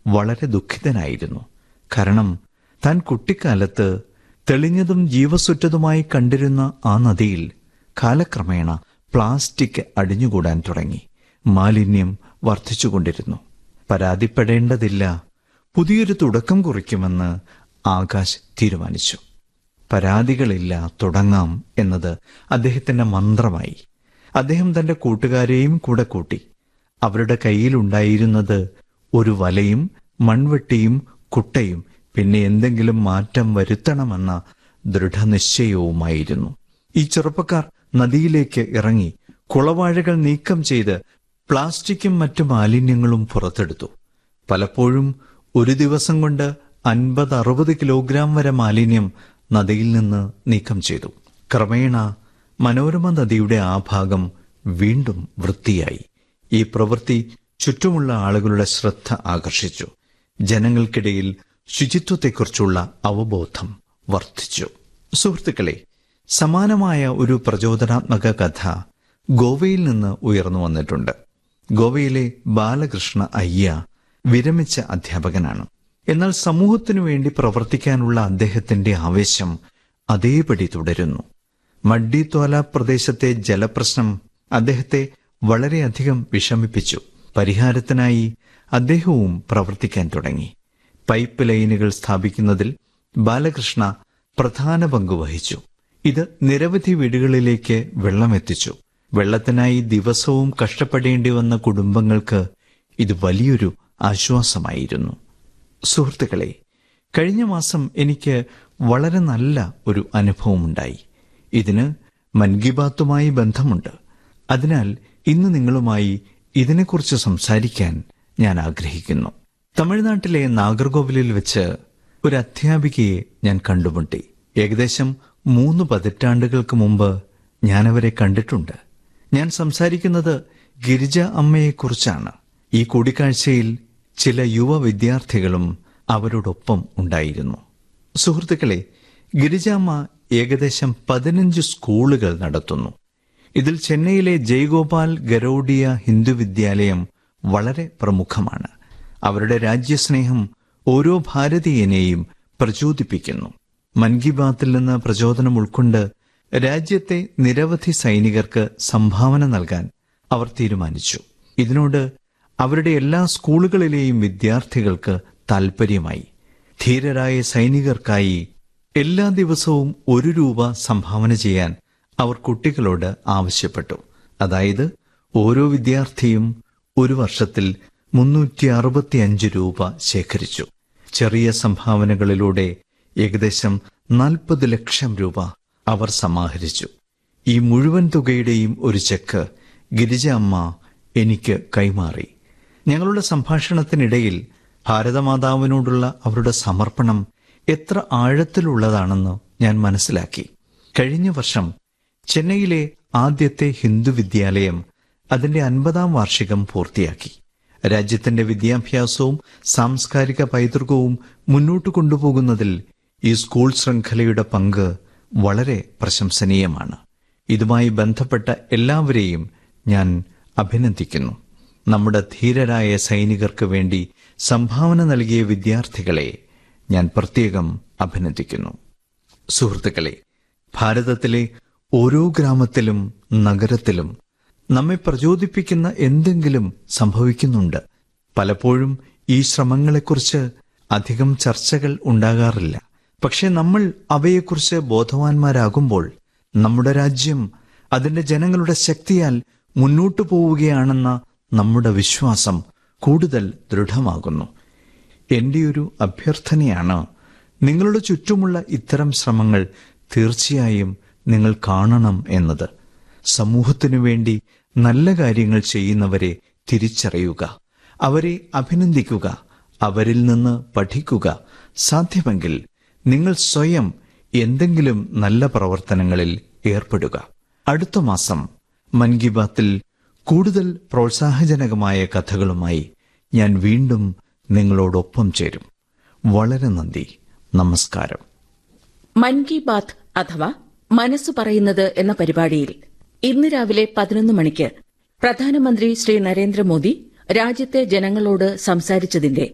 വളരെ ദുഃഖിതനായിരുന്നു കാരണം താൻ കുട്ടിക്കാലത്ത് തെളിഞ്ഞതും ജീവസുറ്റതുമായി കണ്ടിരുന്ന ആ നദിയിൽ കാലക്രമേണ പ്ലാസ്റ്റിക് അടിഞ്ഞുകൂടാൻ തുടങ്ങി മാലിന്യം വർദ്ധിച്ചുകൊണ്ടിരുന്നു പരാതിപ്പെടേണ്ടതില്ല പുതിയൊരു തുടക്കം കുറിക്കുമെന്ന് ആകാശ് തീരുമാനിച്ചു പരാതികളില്ല തുടങ്ങാം എന്നത് അദ്ദേഹത്തിന്റെ മന്ത്രമായി അദ്ദേഹം തന്റെ കൂട്ടുകാരെയും കൂടെ കൂട്ടി അവരുടെ കയ്യിലുണ്ടായിരുന്നത് ഒരു വലയും മൺവെട്ടിയും കുട്ടയും പിന്നെ എന്തെങ്കിലും മാറ്റം വരുത്തണമെന്ന ദൃഢനിശ്ചയവുമായിരുന്നു ഈ ചെറുപ്പക്കാർ നദിയിലേക്ക് ഇറങ്ങി കുളവാഴകൾ നീക്കം ചെയ്ത് പ്ലാസ്റ്റിക്കും മറ്റു മാലിന്യങ്ങളും പുറത്തെടുത്തു പലപ്പോഴും ഒരു ദിവസം കൊണ്ട് അൻപത് അറുപത് കിലോഗ്രാം വരെ മാലിന്യം നദിയിൽ നിന്ന് നീക്കം ചെയ്തു ക്രമേണ മനോരമ നദിയുടെ ആ ഭാഗം വീണ്ടും വൃത്തിയായി ഈ പ്രവൃത്തി ചുറ്റുമുള്ള ആളുകളുടെ ശ്രദ്ധ ആകർഷിച്ചു ജനങ്ങൾക്കിടയിൽ ശുചിത്വത്തെക്കുറിച്ചുള്ള അവബോധം വർദ്ധിച്ചു സുഹൃത്തുക്കളെ സമാനമായ ഒരു പ്രചോദനാത്മക കഥ ഗോവയിൽ നിന്ന് ഉയർന്നു വന്നിട്ടുണ്ട് ഗോവയിലെ ബാലകൃഷ്ണ അയ്യ വിരമിച്ച അധ്യാപകനാണ് എന്നാൽ സമൂഹത്തിനു വേണ്ടി പ്രവർത്തിക്കാനുള്ള അദ്ദേഹത്തിന്റെ ആവേശം അതേപടി തുടരുന്നു മഡ്ഡിത്തോല പ്രദേശത്തെ ജലപ്രശ്നം അദ്ദേഹത്തെ വളരെയധികം വിഷമിപ്പിച്ചു പരിഹാരത്തിനായി അദ്ദേഹവും പ്രവർത്തിക്കാൻ തുടങ്ങി പൈപ്പ് ലൈനുകൾ സ്ഥാപിക്കുന്നതിൽ ബാലകൃഷ്ണ പ്രധാന പങ്ക് വഹിച്ചു ഇത് നിരവധി വീടുകളിലേക്ക് വെള്ളമെത്തിച്ചു വെള്ളത്തിനായി ദിവസവും കഷ്ടപ്പെടേണ്ടി വന്ന കുടുംബങ്ങൾക്ക് ഇത് വലിയൊരു ആശ്വാസമായിരുന്നു സുഹൃത്തുക്കളെ കഴിഞ്ഞ മാസം എനിക്ക് വളരെ നല്ല ഒരു അനുഭവമുണ്ടായി ഇതിന് മൻ കി ബാത്തുമായി ബന്ധമുണ്ട് അതിനാൽ ഇന്ന് നിങ്ങളുമായി ഇതിനെക്കുറിച്ച് സംസാരിക്കാൻ ഞാൻ ആഗ്രഹിക്കുന്നു തമിഴ്നാട്ടിലെ നാഗർകോവിലിൽ വെച്ച് ഒരു അധ്യാപികയെ ഞാൻ കണ്ടുമുട്ടി ഏകദേശം മൂന്ന് പതിറ്റാണ്ടുകൾക്ക് മുമ്പ് ഞാനവരെ കണ്ടിട്ടുണ്ട് ഞാൻ സംസാരിക്കുന്നത് ഗിരിജ അമ്മയെക്കുറിച്ചാണ് ഈ കൂടിക്കാഴ്ചയിൽ ചില യുവ വിദ്യാർത്ഥികളും അവരോടൊപ്പം ഉണ്ടായിരുന്നു സുഹൃത്തുക്കളെ ഗിരിജാമ്മ ഏകദേശം പതിനഞ്ച് സ്കൂളുകൾ നടത്തുന്നു ഇതിൽ ചെന്നൈയിലെ ജയ്ഗോപാൽ ഗരോഡിയ ഹിന്ദു വിദ്യാലയം വളരെ പ്രമുഖമാണ് അവരുടെ രാജ്യസ്നേഹം ഓരോ ഭാരതീയനെയും പ്രചോദിപ്പിക്കുന്നു മൻ കി ബാത്തിൽ നിന്ന് പ്രചോദനം ഉൾക്കൊണ്ട് രാജ്യത്തെ നിരവധി സൈനികർക്ക് സംഭാവന നൽകാൻ അവർ തീരുമാനിച്ചു ഇതിനോട് അവരുടെ എല്ലാ സ്കൂളുകളിലെയും വിദ്യാർത്ഥികൾക്ക് താൽപ്പര്യമായി ധീരരായ സൈനികർക്കായി എല്ലാ ദിവസവും ഒരു രൂപ സംഭാവന ചെയ്യാൻ അവർ കുട്ടികളോട് ആവശ്യപ്പെട്ടു അതായത് ഓരോ വിദ്യാർത്ഥിയും ഒരു വർഷത്തിൽ മുന്നൂറ്റി അറുപത്തിയഞ്ച് രൂപ ശേഖരിച്ചു ചെറിയ സംഭാവനകളിലൂടെ ഏകദേശം നാൽപ്പത് ലക്ഷം രൂപ അവർ സമാഹരിച്ചു ഈ മുഴുവൻ തുകയുടെയും ഒരു ചെക്ക് ഗിരിജ അമ്മ എനിക്ക് കൈമാറി ഞങ്ങളുടെ സംഭാഷണത്തിനിടയിൽ ഭാരതമാതാവിനോടുള്ള അവരുടെ സമർപ്പണം എത്ര ആഴത്തിലുള്ളതാണെന്ന് ഞാൻ മനസ്സിലാക്കി കഴിഞ്ഞ വർഷം ചെന്നൈയിലെ ആദ്യത്തെ ഹിന്ദു വിദ്യാലയം അതിന്റെ അൻപതാം വാർഷികം പൂർത്തിയാക്കി രാജ്യത്തിന്റെ വിദ്യാഭ്യാസവും സാംസ്കാരിക പൈതൃകവും മുന്നോട്ട് കൊണ്ടുപോകുന്നതിൽ ഈ സ്കൂൾ ശൃംഖലയുടെ പങ്ക് വളരെ പ്രശംസനീയമാണ് ഇതുമായി ബന്ധപ്പെട്ട എല്ലാവരെയും ഞാൻ അഭിനന്ദിക്കുന്നു നമ്മുടെ ധീരരായ സൈനികർക്ക് വേണ്ടി സംഭാവന നൽകിയ വിദ്യാർത്ഥികളെ ഞാൻ പ്രത്യേകം അഭിനന്ദിക്കുന്നു സുഹൃത്തുക്കളെ ഭാരതത്തിലെ ഓരോ ഗ്രാമത്തിലും നഗരത്തിലും നമ്മെ പ്രചോദിപ്പിക്കുന്ന എന്തെങ്കിലും സംഭവിക്കുന്നുണ്ട് പലപ്പോഴും ഈ ശ്രമങ്ങളെക്കുറിച്ച് അധികം ചർച്ചകൾ ഉണ്ടാകാറില്ല പക്ഷെ നമ്മൾ അവയെക്കുറിച്ച് ബോധവാന്മാരാകുമ്പോൾ നമ്മുടെ രാജ്യം അതിന്റെ ജനങ്ങളുടെ ശക്തിയാൽ മുന്നോട്ടു പോവുകയാണെന്ന നമ്മുടെ വിശ്വാസം കൂടുതൽ ദൃഢമാകുന്നു എന്റെ ഒരു അഭ്യർത്ഥനയാണ് നിങ്ങളുടെ ചുറ്റുമുള്ള ഇത്തരം ശ്രമങ്ങൾ തീർച്ചയായും നിങ്ങൾ കാണണം എന്നത് സമൂഹത്തിനു വേണ്ടി നല്ല കാര്യങ്ങൾ ചെയ്യുന്നവരെ തിരിച്ചറിയുക അവരെ അഭിനന്ദിക്കുക അവരിൽ നിന്ന് പഠിക്കുക സാധ്യമെങ്കിൽ നിങ്ങൾ സ്വയം എന്തെങ്കിലും നല്ല പ്രവർത്തനങ്ങളിൽ ഏർപ്പെടുക അടുത്ത മാസം മൻ കി ബാത്തിൽ കൂടുതൽ പ്രോത്സാഹജനകമായ കഥകളുമായി ഞാൻ വീണ്ടും നിങ്ങളോടൊപ്പം ചേരും വളരെ നന്ദി നമസ്കാരം മൻ കി ബാത്ത് അഥവാ മനസ്സ് പറയുന്നത് എന്ന പരിപാടിയിൽ ഇന്ന് രാവിലെ പതിനൊന്ന് മണിക്ക് പ്രധാനമന്ത്രി ശ്രീ നരേന്ദ്രമോദി രാജ്യത്തെ ജനങ്ങളോട് സംസാരിച്ചതിന്റെ